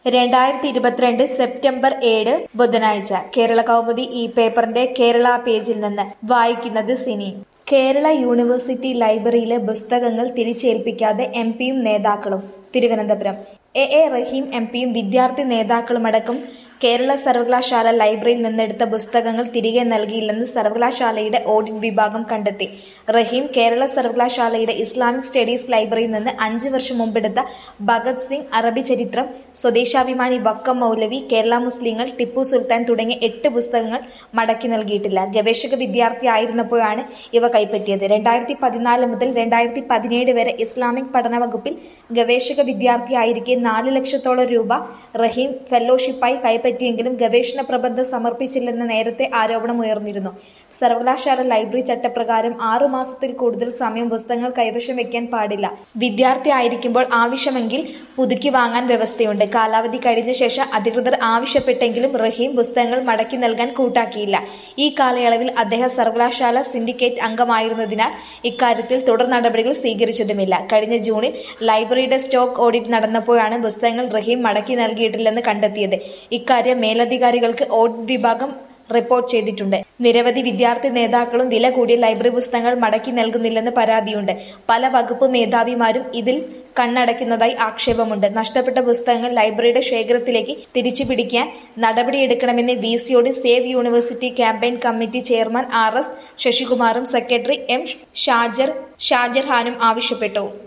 രണ്ടായിരത്തി ഇരുപത്തിരണ്ട് സെപ്റ്റംബർ ഏഴ് ബുധനാഴ്ച കേരള കൗമുദി ഈ പേപ്പറിന്റെ കേരള പേജിൽ നിന്ന് വായിക്കുന്നത് സിനി കേരള യൂണിവേഴ്സിറ്റി ലൈബ്രറിയിലെ പുസ്തകങ്ങൾ തിരിച്ചേൽപ്പിക്കാതെ എം പിയും നേതാക്കളും Thiruvananthapuram A A Rahim M പിയും വിദ്യാർത്ഥി നേതാക്കളുമടക്കം കേരള സർവകലാശാല ലൈബ്രറിയിൽ നിന്നെടുത്ത പുസ്തകങ്ങൾ തിരികെ നൽകിയില്ലെന്ന് സർവകലാശാലയുടെ ഓഡിറ്റ് വിഭാഗം കണ്ടെത്തി റഹീം കേരള സർവകലാശാലയുടെ ഇസ്ലാമിക് സ്റ്റഡീസ് ലൈബ്രറിയിൽ നിന്ന് അഞ്ചു വർഷം മുമ്പെടുത്ത ഭഗത് സിംഗ് അറബി ചരിത്രം സ്വദേശാഭിമാനി വക്കം മൗലവി കേരള മുസ്ലിങ്ങൾ ടിപ്പു സുൽത്താൻ തുടങ്ങിയ എട്ട് പുസ്തകങ്ങൾ മടക്കി നൽകിയിട്ടില്ല ഗവേഷക വിദ്യാർത്ഥി ആയിരുന്നപ്പോഴാണ് ഇവ കൈപ്പറ്റിയത് രണ്ടായിരത്തി പതിനാല് മുതൽ രണ്ടായിരത്തി പതിനേഴ് വരെ ഇസ്ലാമിക് പഠന വകുപ്പിൽ ഗവേഷക വിദ്യാർത്ഥിയായിരിക്കെ നാല് ലക്ഷത്തോളം രൂപ റഹീം ഫെലോഷിപ്പായി കൈപ്പറ്റിയെങ്കിലും ഗവേഷണ പ്രബന്ധം സമർപ്പിച്ചില്ലെന്ന നേരത്തെ ആരോപണം ഉയർന്നിരുന്നു സർവകലാശാല ലൈബ്രറി ചട്ടപ്രകാരം ആറു മാസത്തിൽ കൂടുതൽ സമയം പുസ്തകങ്ങൾ കൈവശം വെക്കാൻ പാടില്ല വിദ്യാർത്ഥി ആയിരിക്കുമ്പോൾ ആവശ്യമെങ്കിൽ പുതുക്കി വാങ്ങാൻ വ്യവസ്ഥയുണ്ട് കാലാവധി കഴിഞ്ഞ ശേഷം അധികൃതർ ആവശ്യപ്പെട്ടെങ്കിലും റഹീം പുസ്തകങ്ങൾ മടക്കി നൽകാൻ കൂട്ടാക്കിയില്ല ഈ കാലയളവിൽ അദ്ദേഹം സർവകലാശാല സിൻഡിക്കേറ്റ് അംഗമായിരുന്നതിനാൽ ഇക്കാര്യത്തിൽ തുടർ നടപടികൾ സ്വീകരിച്ചതുമില്ല കഴിഞ്ഞ ജൂണിൽ ലൈബ്രറിയുടെ സ്റ്റോക്ക് ഓഡിറ്റ് നടന്നപ്പോഴാണ് പുസ്തകങ്ങൾ റഹീം മടക്കി നൽകിയിട്ടില്ലെന്ന് കണ്ടെത്തിയത് ഇക്കാര്യം മേലധികാരികൾക്ക് ഓഡിറ്റ് വിഭാഗം റിപ്പോർട്ട് ചെയ്തിട്ടുണ്ട് നിരവധി വിദ്യാർത്ഥി നേതാക്കളും വില കൂടിയ ലൈബ്രറി പുസ്തകങ്ങൾ മടക്കി നൽകുന്നില്ലെന്ന് പരാതിയുണ്ട് പല വകുപ്പ് മേധാവിമാരും ഇതിൽ കണ്ണടയ്ക്കുന്നതായി ആക്ഷേപമുണ്ട് നഷ്ടപ്പെട്ട പുസ്തകങ്ങൾ ലൈബ്രറിയുടെ ശേഖരത്തിലേക്ക് തിരിച്ചു പിടിക്കാൻ നടപടിയെടുക്കണമെന്ന് വി സിയോട് save university campaign committee chairman R S ശശികുമാറും സെക്രട്ടറി എം ഷാജർ ഷാജർ ഖാനും ആവശ്യപ്പെട്ടു